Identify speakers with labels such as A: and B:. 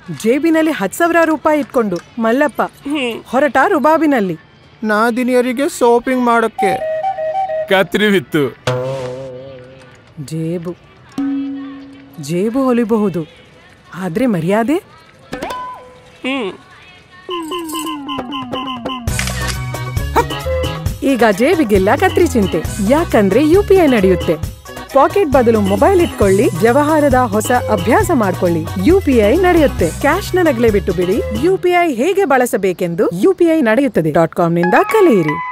A: ಜೇಬಿನಲ್ಲಿ ಹತ್ತು ಸಾವಿರ ರೂಪಾಯಿ ಇಟ್ಕೊಂಡು ಮಲ್ಲಪ್ಪ ಹೊರಟ ರುಬಾಬಿನಲ್ಲಿ
B: ನಾದಿನಿಯರಿಗೆ ಸೋಪಿಂಗ್ ಮಾಡಕ್ಕೆ
C: ಕತ್ರಿ ಬಿತ್ತು
A: ಜೇಬು ಜೇಬು ಹೊಲಿಬಹುದು ಆದ್ರೆ ಮರ್ಯಾದೆ ಈಗ ಜೇಬಿಗೆಲ್ಲ ಕತ್ರಿ ಚಿಂತೆ ಯಾಕಂದ್ರೆ ಯು ಪಿ ಐ ನಡೆಯುತ್ತೆ ಪಾಕೆಟ್ ಬದಲು ಮೊಬೈಲ್ ಇಟ್ಕೊಳ್ಳಿ ವ್ಯವಹಾರದ ಹೊಸ ಅಭ್ಯಾಸ ಮಾಡ್ಕೊಳ್ಳಿ ಯು ಪಿ ಐ ನಡೆಯುತ್ತೆ ಕ್ಯಾಶ್ ನ ನಗಲೆ ಬಿಟ್ಟು ಬಿಡಿ ಯು ಪಿ ಐ ಹೇಗೆ ಬಳಸಬೇಕೆಂದು ಯು ಪಿ ಐ ನಡೆಯುತ್ತದೆ ಡಾಟ್ ಕಾಮ್ ನಿಂದ ಕಲಿಯಿರಿ